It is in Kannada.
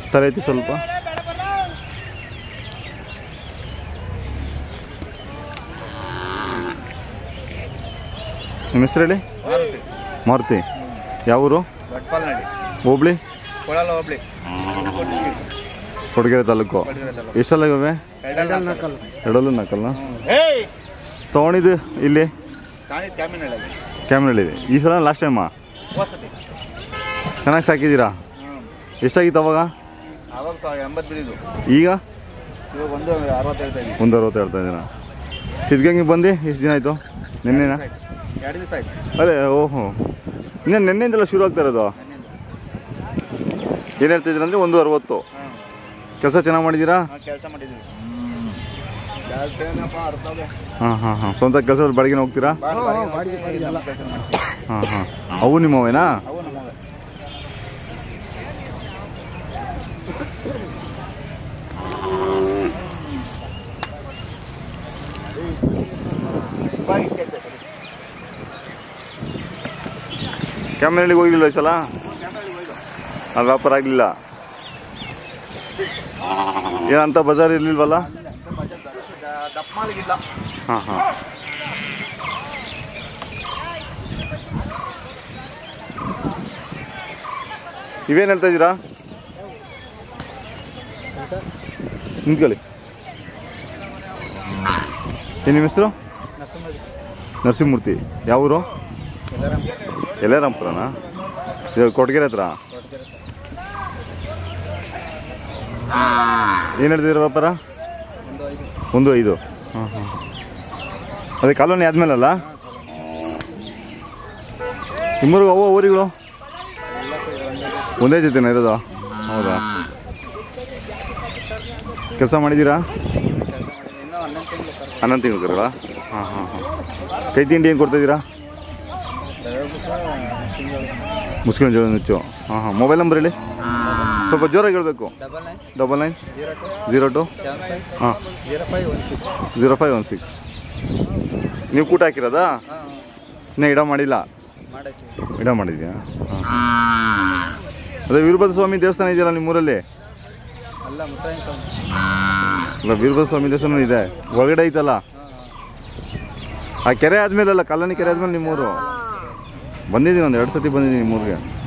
ತಲೆ ಐತಿ ಸ್ವಲ್ಪ ನಿಮ್ಮ ಹೆಸರು ಹೇಳಿ ಮಾರುತಿ ಮಾರುತಿ ಯಾವ ಊರು ಭಟ್ಪಾಲ್ ನಡಿ ಹೋಬ್ಳಿ ಕೊಳಲ ಹೋಬ್ಳಿ ಕೊಡಗೆರೆ ತಾಲೂಕು ಎಷ್ಟೆಲ್ಲ ಇವೆ ಎರಡಲ್ಲೂ ನಾಲ್ಕಲ್ಲ ಏಯ್ ತೊಗೊಂಡಿದ್ದು ಇಲ್ಲಿ ಕಾಣಿದ್ ಕ್ಯಾಮಿನಳ್ಳಿ ಕ್ಯಾಮ್ರಲ್ಲಿದೆ ಈ ಸಲ ಲಾಸ್ಟ್ ಟೈಮಾ ಹೋಸತಿ ಚೆನ್ನಾಗಿ ಸಾಕಿದ್ದೀರಾ ಹ್ಮ್ ಎಷ್ಟಾಗಿತ್ತು ಅವಾಗ ಅವಾಗ ತ- ಎಂಬತ್ತು ಬಿದ್ದಿದ್ದು ಈಗ ಇವಾಗ ಒಂದು ಅರವತ್ತು ಹೇಳ್ತಾ ಇದ್ದೀನಿ ಒಂದು ಅರವತ್ತು ಹೇಳ್ತಾ ಇದ್ದೀರಾ ಸಿದ್ಧಗಂಗೆ ಬಂದು ಎಷ್ಟು ದಿನ ಆಯಿತು ನಿನ್ನೆನಾ ಎರಡು ದಿವಸ ಆಯ್ತು ಅದೇ ಓಹೋ ಇನ್ನೇನು ನಿನ್ನೆಯಿಂದೆಲ್ಲ ಶುರು ಆಗ್ತಾ ಇರೋದು ಏನು ಹೇಳ್ತಿದ್ದೀರ ಅಂದರೆ ಒಂದು ಅರವತ್ತು ಹಾಂ ಕೆಲಸ ಚೆನ್ನಾಗಿ ಮಾಡಿದ್ದೀರಾ ಹಾಂ ಕೆಲಸ ಮಾಡಿದ್ವಿ ಕೆಲಸ ಏನಪ್ಪ ಅರ್ಥವೇ ಹಾಂ ಹಾಂ ಹಾಂ ಸ್ವಂತ ಕೆಲಸ ಬೆಳಗಿನ ಹೋಗ್ತೀರಾ ಕೆಲಸ ಮಾಡ್ತೀವಿ ಹಾಂ ಹಾಂ ಅವು ನಿಮ್ಮವೇನಾ ಅವು ನಮಗೆ ಕ್ಯಾಮ್ರಲ್ಲಿಗೆ ಹೋಗಿಲ್ಲ ಈ ಸಲ ಅಲ್ಲಿ ವ್ಯಾಪಾರ ಆಗಲಿಲ್ಲ ಏನಂತ ಬಜಾರ್ ಇರ್ಲಿಲ್ವಲ್ಲ ದಪ್ಪ ಮಾಲಿಗಿಲ್ಲ ಹಾಂ ಹಾಂ ಇವೇನು ಹೇಳ್ತಾ ಇದ್ದೀರಾ ನಿಂತ್ಕೊಳ್ಳಿ ಏನು ನಿಮ್ಮ ಹೆಸರು ನರಸಿಂಹಮೂರ್ತಿ ಯಾವ ಊರು ಯಲ್ಲಾರಾಂಪುರನಾ ಇದು ಕೊಟ್ಗೆರೆ ಹತ್ರ ಏನು ಹೇಳ್ತಿದ್ದೀರ ವ್ಯಾಪಾರ ಒಂದು ಐದು ಹಾಂ ಹಾಂ ಅದೇ ಕಾಲೋನಿ ಆದ್ಮೇಲಲ್ಲ ನಿಮ್ಮೂರಿಗೆ ಅವು ಊರಿಗಳು ಒಂದೇ ಜೊತೆನ ಇರೋದು ಹೌದಾ ಕೆಲಸ ಮಾಡಿದ್ದೀರಾ ಇನ್ನೂ ಹನ್ನೊಂದು ತಿಂಗಳು ಸರ್ ಹನ್ನೊಂದು ತಿಂಗಳು ಕರಲ್ಲ ಹಾಂ ಹಾಂ ಹಾಂ ಕೈ ತಿಂಡಿ ಏನು ಕೊಡ್ತಾಯಿದ್ದೀರಾ ಎರಡು ದಿವಸ ತಿಂಗಳು ಮುಸ್ಲಿಂ ಜೋಳ ನುಚ್ಚು ಹಾಂ ಹಾಂ ಮೊಬೈಲ್ ನಂಬರ್ ಹೇಳಿ ಸ್ವಲ್ಪ ಜೋರಾಗಿ ಹೇಳಬೇಕು double nine double nine zero two zero two seven five ಹಾಂ zero five one six zero five one six ನೀವು ಕೂಟ ಹಾಕಿರೋದಾ ಹಾಂ ಇನ್ನೂ ಇಡ ಮಾಡಿಲ್ಲ ಮಾಡೈತಿ ಇಡ ಮಾಡಿದ್ಯಾ ಹಾಂ ಅದೇ ವೀರಭದ್ರ ಸ್ವಾಮಿ ದೇವಸ್ಥಾನ ಇದೆಯಲ್ಲ ನಿಮ್ಮೂರಲ್ಲಿ ಅಲ್ಲ ಮುತ್ತಾಯಿನ ಸ್ವಾಮಿ ಅಲ್ಲ ವೀರಭದ್ರ ಸ್ವಾಮಿ ದೇವಸ್ಥಾನ ಇದೆ ಒಳಗಡೆ ಐತಲ್ಲ ಆ ಕೆರೆ ಆದ್ಮೇಲೆ ಅಲ್ಲ ಕಲ್ಲಣಿ ಕೆರೆ ಆದ್ಮೇಲೆ ನಿಮ್ಮೂರು ಬಂದಿದ್ದೀನಿ ಒಂದು ಎರಡು ಸತಿ ಬಂದಿದ್ದೀನಿ ನಿಮ್ಮೂರಿಗೆ